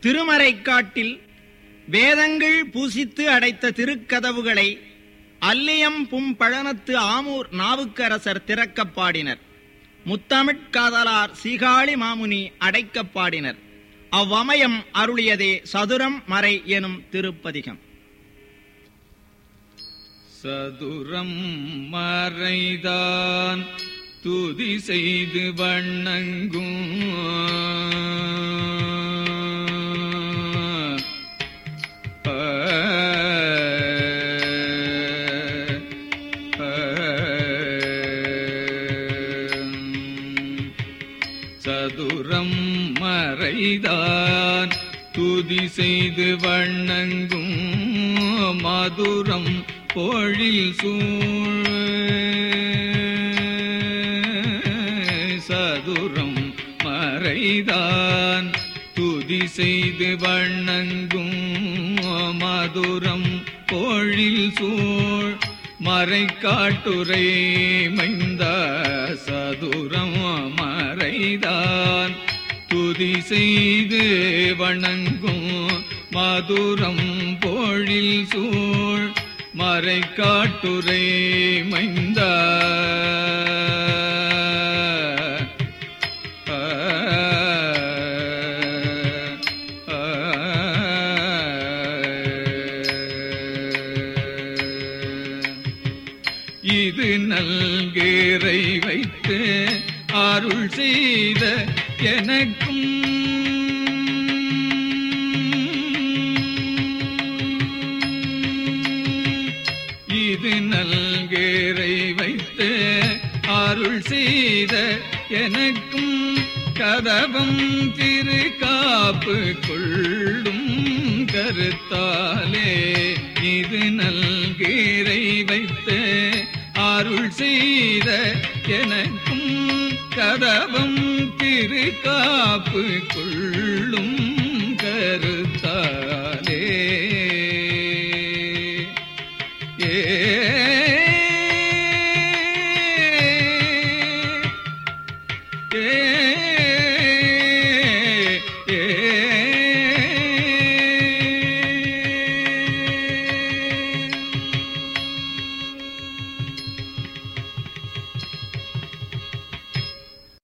திருமறைக்காட்டில் வேதங்கள் பூசித்து அடைத்த திருக்கதவுகளை அல்லியம் பும் பழனத்து ஆமூர் நாவுக்கரசர் திறக்கப் பாடினர் முத்தமிழ்காதலார் சீகாழி மாமுனி அடைக்கப் பாடினர் அவ்வமயம் அருளியதே சதுரம் மறை எனும் திருப்பதிகம் சதுரம் மறைதான் துதி செய்து வண்ணங்கும் ஆ, சதுரம் மறைதான் துதி செய்து வண்ணங்கும் மதுரம் பொழில் சூழ் சதுரம் மறைதான் துதி செய்து வண்ணங்கும் மதுரம் பொழில் சூழ் மறைக்காட்டுரை மைந்த சதுரம் மறைதான் துதி செய்து வணங்கும் மதுரம் பொழில் சூழ் மறைக்காட்டுரை மைந்த ஆ, ஆ, இது நல்கேரை வைத்து அருள் செய்த எனக்கும் இது நல்கேரை வைத்து அருள் செய்த எனக்கும் கதவம் திரு காப்பு கொள்ளும் கருத்தாலே இது நல்கீரை வைத்து அருள் செய்த எனக்கும் கதவம் திரு காப்பு கொள்ளும் கருத்தாலே ஏ